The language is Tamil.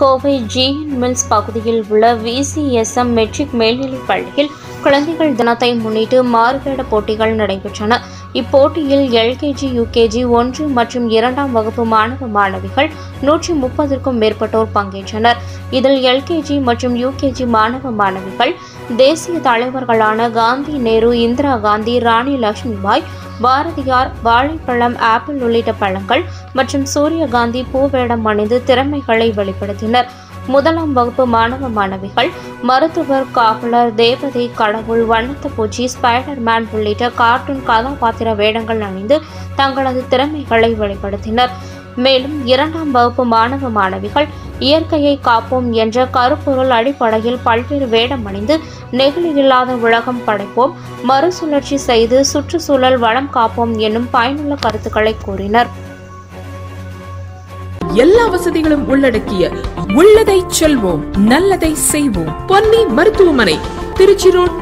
கோவை ஜிஎன் மில்ஸ் பகுதியில் உள்ள விசிஎஸ்எம் மெட்ரிக் மேல்நிலைப் பள்ளியில் குழந்தைகள் தினத்தை முன்னிட்டு மாறுவேட போட்டிகள் நடைபெற்றன இப்போட்டியில் எல்கேஜி யூகேஜி ஒன்று மற்றும் இரண்டாம் வகுப்பு மாணவ மாணவிகள் நூற்றி முப்பதற்கும் மேற்பட்டோர் பங்கேற்றனர் இதில் எல்கேஜி மற்றும் யூகேஜி மாணவ மாணவிகள் தேசிய தலைவர்களான காந்தி நேரு இந்திரா காந்தி ராணி லட்சுமிபாய் பாரதியார் வாழைப்பழம் ஆப்பிள் உள்ளிட்ட பழங்கள் மற்றும் சூரியகாந்தி பூவேடம் அணிந்து திறமைகளை வெளிப்படுத்தினர் முதலாம் வகுப்பு மாணவ மாணவிகள் மருத்துவர் காவலர் தேவதை கடவுள் வண்ணத்து பூச்சி ஸ்பைடர்மேன் உள்ளிட்ட கார்ட்டூன் கதாபாத்திர வேடங்கள் அணிந்து தங்களது திறமைகளை வெளிப்படுத்தினர் மேலும் இரண்டாம் வகுப்பு மாணவ மாணவிகள் இயற்கையை காப்போம் என்ற கருப்பொருள் அடிப்படையில் பல்வேறு வேடம் அணிந்து நெகிழி இல்லாத உலகம் படைப்போம் மறுசுழற்சி செய்து சுற்றுச்சூழல் வளம் காப்போம் என்னும் பயனுள்ள கருத்துக்களை கூறினர் எல்லா வசதிகளும் உள்ளடக்கிய உள்ளதை செல்வோம் நல்லதை செய்வோம் பொன்னி மருத்துவமனை திருச்சி ரோட்